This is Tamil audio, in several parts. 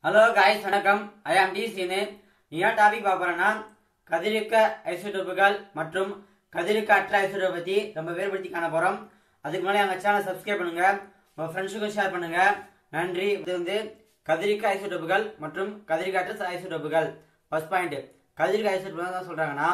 ஹலோ காய்ஸ் வணக்கம் ஐ ஆம் டி சீனு ஏன் டாபிக் பார்க்குறேன்னா கதிரிக்க ஐசோடோப்புகள் மற்றும் கதிரிக்க அற்ற ஐசோடோப் பற்றி ரொம்ப வேறுபடுத்தி காண போகிறோம் அதுக்கு முன்னாடி எங்கள் சேனலை சப்ஸ்கிரைப் பண்ணுங்க உங்கள் ஃப்ரெண்ட்ஸுக்கும் ஷேர் பண்ணுங்க நன்றி இது வந்து கதிரிக்க ஐசோடோப்புகள் மற்றும் கதிரிக்க அற்ற ஐசோடோப்புகள் ஃபர்ஸ்ட் பாயிண்ட் கதிரிக்க ஐசோடோப்புகள் தான் சொல்கிறாங்கன்னா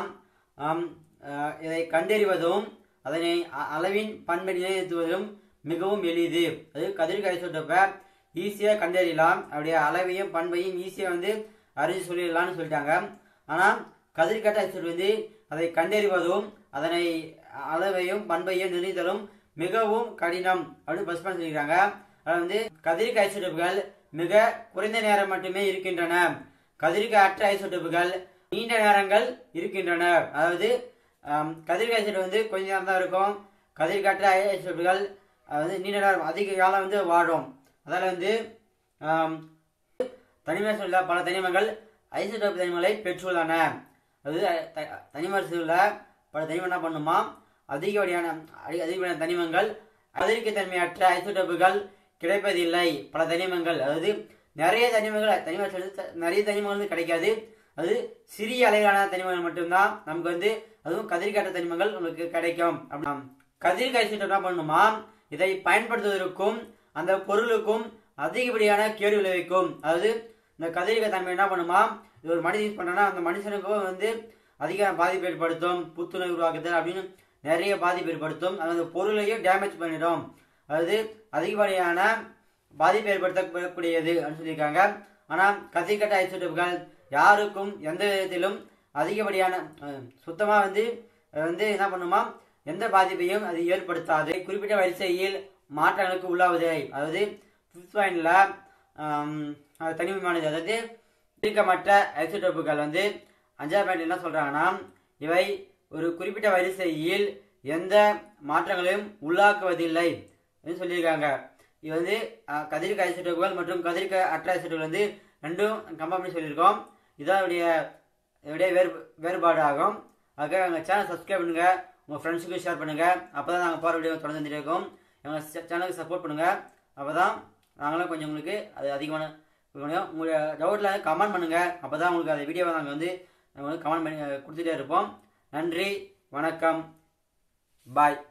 இதை கண்டறிவதும் அதனை அ- அளவின் பண்பை நிலைநிறுத்துவதும் மிகவும் எளிது அது கதிரிக்க ஐசோடோப்பை ஈஸியாக கண்டறியலாம் அப்படியே அளவையும் பண்பையும் ஈஸியாக வந்து அறிஞ்சு சொல்லிடலாம்னு சொல்லிட்டாங்க ஆனால் கதிர்கட்ட ஐசோடோப் வந்து அதை கண்டறிவதும் அதனை அளவையும் பண்பையும் நிர்ணயித்தலும் மிகவும் கடினம் அப்படின்னு ஃபர்ஸ்ட் பாயிண்ட் சொல்லியிருக்காங்க அதாவது வந்து கதிரிக்க ஐசோடோப்புகள் மிக குறைந்த நேரம் மட்டுமே இருக்கின்றன கதிரிக்க அற்ற ஐசோடோப்புகள் நீண்ட நேரங்கள் இருக்கின்றன அதாவது ஆம், கதிரிக்க ஐசோடோப் வந்து கொஞ்ச நேரம் தான் இருக்கும் கதிர்கற்ற ஐசோடோப்புகள் வந்து நீண்ட நேரம் அதிக காலம் வந்து வாழும் அதால் வந்து ஆம், தனிமை சொல்ல பல தனிமங்கள் ஐசோடோப் தனிமங்களை பெற்றுள்ளன அதாவது த- தனிமர் சொல்ல பல தனிமம் என்ன பண்ணுமா அதிகப்படியான அதி- அதிகப்படியான தனிமங்கள் அதிர்க்க தன்மையற்ற ஐசோடோப்புகள் கிடைப்பதில்லை பல தனிமங்கள் அதாவது நிறைய தனிமங்கள் தனிமம் சொல்லி த- நிறைய தனிமங்கள் வந்து கிடைக்காது அது சிறிய அளவிலான தனிமங்கள் மட்டும்தான் நமக்கு வந்து அதுவும் கதிர்காட்ட தனிமங்கள் நமக்கு கிடைக்கும் அப்படின்னா கதிர்க ஐசோடோப் என்ன பண்ணணுமா இதை பயன்படுத்துவதற்கும் அந்த பொருளுக்கும் அதிகப்படியான கேடு விளைவிக்கும் அதாவது இந்த கதிரிக தன்மை என்ன பண்ணுமா இது ஒரு மனிதன் யூஸ் பண்ணனா அந்த மனுஷனுக்கும் வந்து அதிக பாதிப்பு ஏற்படுத்தும் புத்துணர்வு உருவாக்குதல் அப்படின்னு நிறைய பாதிப்பு ஏற்படுத்தும் அது அந்த பொருளையும் டேமேஜ் பண்ணிடும் அதாவது அதிகப்படியான பாதிப்பு ஏற்படுத்தக்கூடியது அப்படின்னு சொல்லியிருக்காங்க ஆனால் கத்திரிக்கட்ட ஐசோடோப்புகள் யாருக்கும் எந்த விதத்திலும் அதிகப்படியான அஹ், சுத்தமா வந்து அஹ், வந்து என்ன பண்ணுமா எந்த பாதிப்பையும் அது ஏற்படுத்தாது குறிப்பிட்ட வரிசையில் மாற்றங்களுக்கு உள்ளாவதை அதாவது ஃபிஃப்த் பாயிண்ட்ல தனிமையானது அதாவது தீர்க்கமற்ற ஐசோடோப்புகள் வந்து அஞ்சாவது பாயிண்ட் என்ன சொல்றாங்கன்னா இவை ஒரு குறிப்பிட்ட வரிசையில் எந்த மாற்றங்களையும் உள்ளாக்குவதில்லை அப்படின்னு சொல்லியிருக்காங்க இது வந்து அஹ், கதிர்க்க ஐசோடோப்புகள் மற்றும் கதிர்க்க அற்ற ஐசோடோப்புகள் வந்து ரெண்டும் கம்பேர் பண்ணி சொல்லியிருக்கோம் இதான் இதோடைய இதோடைய வேறு வேறுபாடு ஆகும் அதுக்காக எங்கள் சேனல் சப்ஸ்கிரைப் பண்ணுங்க உங்கள் ஃப்ரெண்ட்ஸுக்கும் ஷேர் பண்ணுங்க அப்போ தான் நாங்கள் போகிற வீடியோ தொடர்ந்து வந்துட்டே இருக்கோம் எங்கள் சேனலுக்கு சப்போர்ட் பண்ணுங்க அப்போ தான் நாங்களும் கொஞ்சம் உங்களுக்கு அது அதிகமான இது முடியும் உங்களுடைய டவுட்டில் கமெண்ட் பண்ணுங்க அப்போ தான் உங்களுக்கு அந்த வீடியோவை நாங்கள் வந்து நாங்கள் வந்து கமெண்ட் பண்ணி கொடுத்துட்டே இருப்போம் நன்றி வணக்கம் பாய்